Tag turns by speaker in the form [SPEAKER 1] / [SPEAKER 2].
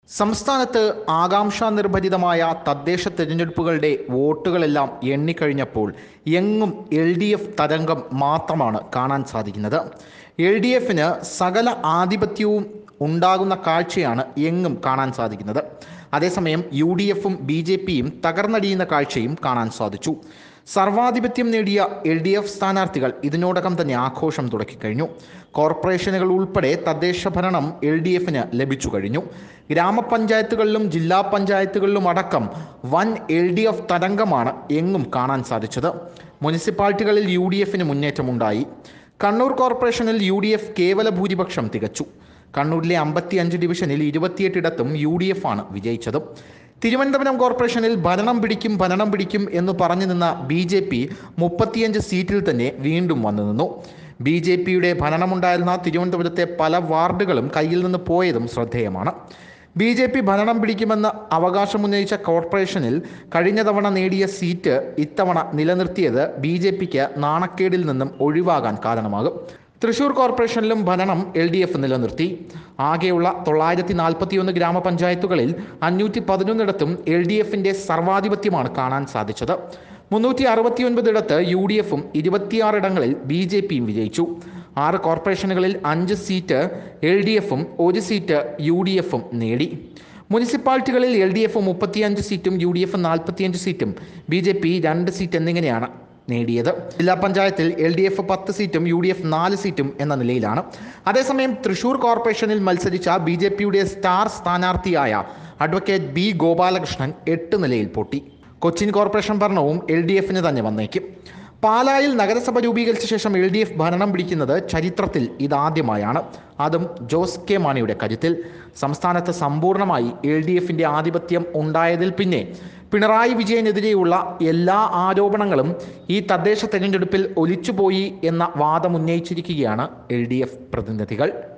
[SPEAKER 1] സംസ്ഥാനത്ത് ആകാംക്ഷാ നിർഭരിതമായ തദ്ദേശ തെരഞ്ഞെടുപ്പുകളുടെ വോട്ടുകളെല്ലാം എണ്ണിക്കഴിഞ്ഞപ്പോൾ എങ്ങും എൽ ഡി എഫ് തരംഗം മാത്രമാണ് കാണാൻ സാധിക്കുന്നത് എൽ ഡി എഫിന് സകല ആധിപത്യവും ഉണ്ടാകുന്ന കാഴ്ചയാണ് എങ്ങും കാണാൻ സാധിക്കുന്നത് അതേസമയം യു ഡി എഫും ബി ജെ പിയും തകർന്നടിയുന്ന കാഴ്ചയും കാണാൻ സാധിച്ചു സർവാധിപത്യം നേടിയ എൽ ഡി എഫ് സ്ഥാനാർത്ഥികൾ ഇതിനോടകം തന്നെ ആഘോഷം തുടക്കിക്കഴിഞ്ഞു കോർപ്പറേഷനുകൾ ഉൾപ്പെടെ തദ്ദേശ ഭരണം എൽ ഡി എഫിന് ലഭിച്ചു കഴിഞ്ഞു ഗ്രാമപഞ്ചായത്തുകളിലും ജില്ലാ പഞ്ചായത്തുകളിലും അടക്കം വൻ എൽ ഡി എഫ് തരംഗമാണ് എങ്ങും കാണാൻ സാധിച്ചത് മുനിസിപ്പാലിറ്റികളിൽ യു ഡി എഫിന് മുന്നേറ്റമുണ്ടായി കണ്ണൂർ കോർപ്പറേഷനിൽ യു ഡി എഫ് കേവല ഭൂരിപക്ഷം തികച്ചു കണ്ണൂരിലെ അമ്പത്തിയഞ്ച് ഡിവിഷനിൽ ഇരുപത്തിയെട്ടിടത്തും യു ഡി എഫ് ആണ് വിജയിച്ചത് തിരുവനന്തപുരം കോർപ്പറേഷനിൽ ഭരണം പിടിക്കും ഭരണം പിടിക്കും എന്ന് പറഞ്ഞു നിന്ന ബി ജെ പി മുപ്പത്തിയഞ്ച് സീറ്റിൽ തന്നെ വീണ്ടും വന്നു നിന്നു ബി ജെ പിയുടെ ഭരണമുണ്ടായിരുന്ന തിരുവനന്തപുരത്തെ പല വാർഡുകളും കയ്യിൽ നിന്ന് പോയതും ശ്രദ്ധേയമാണ് ബി ജെ പി ഭരണം പിടിക്കുമെന്ന് അവകാശമുന്നയിച്ച കോർപ്പറേഷനിൽ കഴിഞ്ഞ തവണ നേടിയ സീറ്റ് ഇത്തവണ നിലനിർത്തിയത് ബി ജെ പിക്ക് നാണക്കേടിൽ നിന്നും ഒഴിവാകാൻ കാരണമാകും തൃശൂർ കോർപ്പറേഷനിലും ഭരണം എൽ ഡി എഫ് നിലനിർത്തി ആകെയുള്ള തൊള്ളായിരത്തി നാൽപ്പത്തിയൊന്ന് ഗ്രാമപഞ്ചായത്തുകളിൽ അഞ്ഞൂറ്റി പതിനൊന്നിടത്തും എൽ ഡി എഫിൻ്റെ സർവാധിപത്യമാണ് കാണാൻ സാധിച്ചത് മുന്നൂറ്റി അറുപത്തിയൊൻപതിടത്ത് യു ഡി എഫും ഇരുപത്തിയാറിടങ്ങളിൽ ബി ജെ പിയും വിജയിച്ചു ആറ് കോർപ്പറേഷനുകളിൽ അഞ്ച് സീറ്റ് എൽ ഡി എഫും ഒരു സീറ്റ് യു ഡി എഫും നേടി മുനിസിപ്പാലിറ്റികളിൽ എൽ ഡി എഫ് മുപ്പത്തിയഞ്ച് സീറ്റും യു ഡി എഫ് നാൽപ്പത്തിയഞ്ച് സീറ്റും ബി ജെ പി രണ്ട് സീറ്റ് എന്നിങ്ങനെയാണ് നേടിയത് ജില്ലാ പഞ്ചായത്തിൽ എൽ ഡി എഫ് പത്ത് സീറ്റും യു ഡി എഫ് നാല് സീറ്റും എന്ന നിലയിലാണ് അതേസമയം തൃശൂർ കോർപ്പറേഷനിൽ മത്സരിച്ച ബി ജെ പിയുടെ സ്റ്റാർ സ്ഥാനാർത്ഥിയായ അഡ്വക്കേറ്റ് ബി ഗോപാലകൃഷ്ണൻ എട്ട് നിലയിൽ പൊട്ടി കൊച്ചിൻ കോർപ്പറേഷൻ ഭരണവും എൽ ഡി എഫിന് തന്നെ വന്നേക്കും പാലായിൽ നഗരസഭ രൂപീകരിച്ച ശേഷം എൽ ഡി എഫ് ഭരണം പിടിക്കുന്നത് ചരിത്രത്തിൽ ഇതാദ്യമായാണ് അതും ജോസ് കെ മാണിയുടെ കരുത്തിൽ സംസ്ഥാനത്ത് സമ്പൂർണ്ണമായി എൽ ഡി എഫിൻ്റെ ആധിപത്യം ഉണ്ടായതിൽ പിന്നെ പിണറായി വിജയനെതിരെയുള്ള എല്ലാ ആരോപണങ്ങളും ഈ തദ്ദേശ തെരഞ്ഞെടുപ്പിൽ ഒലിച്ചുപോയി എന്ന വാദം ഉന്നയിച്ചിരിക്കുകയാണ് എൽ ഡി എഫ് പ്രതിനിധികൾ